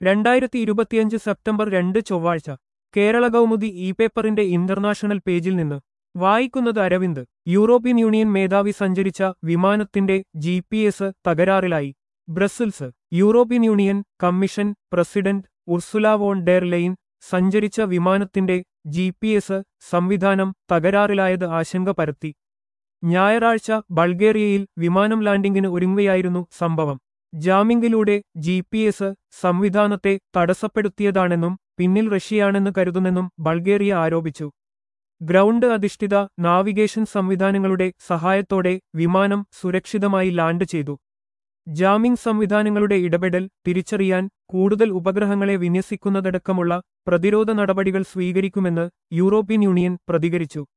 രണ്ടായിരത്തി ഇരുപത്തിയഞ്ച് സെപ്റ്റംബർ രണ്ട് ചൊവ്വാഴ്ച കേരള കൗമുദി ഇ പേപ്പറിന്റെ ഇന്റർനാഷണൽ പേജിൽ നിന്ന് വായിക്കുന്നത് അരവിന്ദ് യൂറോപ്യൻ യൂണിയൻ മേധാവി സഞ്ചരിച്ച വിമാനത്തിന്റെ ജി പി എസ് തകരാറിലായി Brussels European Union Commission president Ursula von der Leyen സഞ്ചരിച്ച വിമാനത്തിന്റെ ജി പി എസ് സംവിധാനം തകരാറിലായത് ആശങ്ക പരത്തി ഞായറാഴ്ച ബൾഗേറിയയിൽ വിമാനം ലാൻഡിംഗിന് ഒരുങ്ങുകയായിരുന്നു സംഭവം ജാമിംഗിലൂടെ ജി പി എസ് സംവിധാനത്തെ തടസ്സപ്പെടുത്തിയതാണെന്നും പിന്നിൽ റഷ്യയാണെന്ന് കരുതുന്നെന്നും ബൾഗേറിയ ആരോപിച്ചു ഗ്രൗണ്ട് അധിഷ്ഠിത നാവിഗേഷൻ സംവിധാനങ്ങളുടെ സഹായത്തോടെ വിമാനം സുരക്ഷിതമായി ലാൻഡ് ചെയ്തു ജാമിംഗ് സംവിധാനങ്ങളുടെ ഇടപെടൽ തിരിച്ചറിയാൻ കൂടുതൽ ഉപഗ്രഹങ്ങളെ വിന്യസിക്കുന്നതടക്കമുള്ള പ്രതിരോധ നടപടികൾ സ്വീകരിക്കുമെന്ന് യൂറോപ്യൻ യൂണിയൻ പ്രതികരിച്ചു